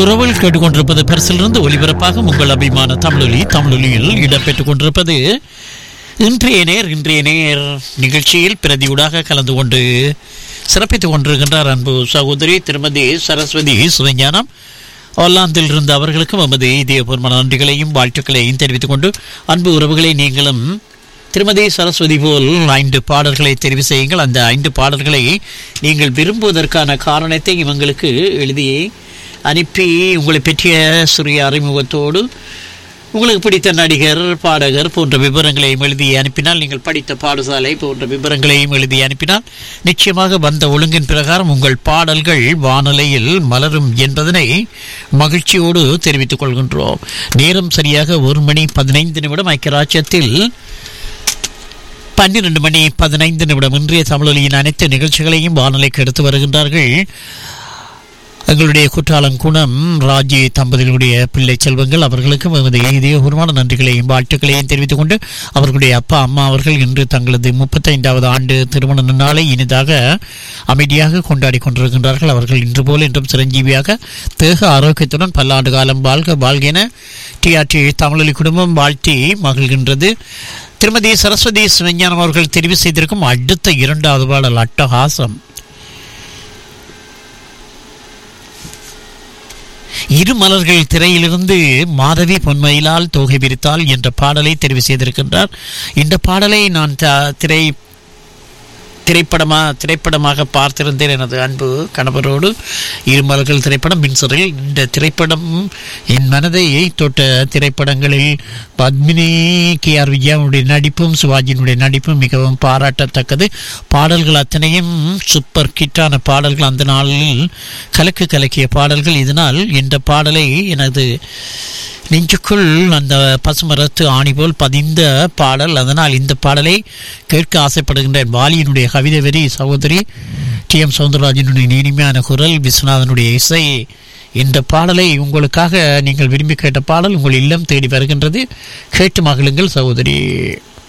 உறவில் கேட்டுக்கொண்டிருப்பது பரிசிலிருந்து ஒலிபரப்பாக உங்கள் அபிமான தமிழொலி தமிழொலியில் இடம்பெற்றுக் கொண்டிருப்பது இன்றைய நேர் இன்றைய நேர் நிகழ்ச்சியில் பிரதியூடாக கலந்து கொண்டு சிறப்பித்துக் கொண்டிருக்கின்றார் அன்பு சகோதரி திருமதி சரஸ்வதி சிவஞானம் ஒல்லாந்தில் இருந்த அவர்களுக்கும் நமது இதயபூர்வ நன்றிகளையும் வாழ்த்துக்களையும் தெரிவித்துக் கொண்டு அன்பு உறவுகளை நீங்களும் திருமதி சரஸ்வதி போல் ஐந்து பாடல்களை தெரிவு செய்யுங்கள் அந்த ஐந்து பாடல்களை நீங்கள் விரும்புவதற்கான காரணத்தை இவங்களுக்கு எழுதி அனுப்பி உங்களை பற்றிய சிறிய அறிமுகத்தோடு உங்களுக்கு பிடித்த நடிகர் பாடகர் போன்ற விவரங்களையும் எழுதி அனுப்பினால் நீங்கள் படித்த பாடசாலை போன்ற விவரங்களையும் எழுதி அனுப்பினால் நிச்சயமாக வந்த ஒழுங்கின் பிரகாரம் உங்கள் பாடல்கள் வானொலியில் மலரும் என்பதனை மகிழ்ச்சியோடு தெரிவித்துக் கொள்கின்றோம் நேரம் சரியாக ஒரு மணி பதினைந்து நிமிடம் ஐக்கியராஜ்யத்தில் பன்னிரண்டு மணி பதினைந்து நிமிடம் இன்றைய தமிழொலியின் அனைத்து நிகழ்ச்சிகளையும் வானொலிக்கு எடுத்து வருகின்றார்கள் எங்களுடைய குற்றாலம் குணம் ராஜி தம்பதிகளுடைய பிள்ளை செல்வங்கள் அவர்களுக்கும் எமது இதயபூர்வமான நன்றிகளையும் வாழ்த்துக்களையும் தெரிவித்துக் கொண்டு அவர்களுடைய அப்பா அம்மா அவர்கள் இன்று தங்களது முப்பத்தைந்தாவது ஆண்டு திருமண நாளை இனிதாக அமைதியாக கொண்டாடி கொண்டிருக்கின்றார்கள் அவர்கள் இன்று போல் இன்றும் சிரஞ்சீவியாக தேக ஆரோக்கியத்துடன் பல்லாண்டு காலம் வாழ்க வாழ்கென டிஆர்டி தமிழொலி குடும்பம் வாழ்த்தி மகிழ்கின்றது திருமதி சரஸ்வதி சிவஞானம் அவர்கள் தெரிவு செய்திருக்கும் அடுத்த இரண்டாவது பாடல் அட்டகாசம் இரு மலர்கள் திரையிலிருந்து மாதவி பொன்மையிலால் தோகை விரித்தால் என்ற பாடலை தெரிவு செய்திருக்கின்றார் இந்த பாடலை நான் த- திரை திரைப்படமா திரைப்படமாக பார்த்திருந்தேன் எனது அன்பு கணவரோடு இருமலர்கள் திரைப்படம் மின்சரில் இந்த திரைப்படம் என் மனதை தொட்ட திரைப்படங்களில் பத்மினி கே ஆர் விஜயாவுடைய நடிப்பும் சிவாஜியினுடைய நடிப்பும் மிகவும் பாராட்டத்தக்கது பாடல்கள் அத்தனையும் சூப்பர் கிட்டான பாடல்கள் அந்த நாளில் கலக்கு கலக்கிய பாடல்கள் இதனால் இந்த பாடலை எனது நெஞ்சுக்குள் அந்த பசுமரத்து ஆணி போல் பதிந்த பாடல் அதனால் இந்த பாடலை கேட்க ஆசைப்படுகின்றேன் வாலியினுடைய கவிதை வரி சகோதரி டி எம் சவுந்தரராஜனுடைய இனிமையான குரல் விஸ்வநாதனுடைய இசை இந்த பாடலை உங்களுக்காக நீங்கள் விரும்பி கேட்ட பாடல் உங்கள் இல்லம் தேடி வருகின்றது கேட்டு மகிழுங்கள் சகோதரி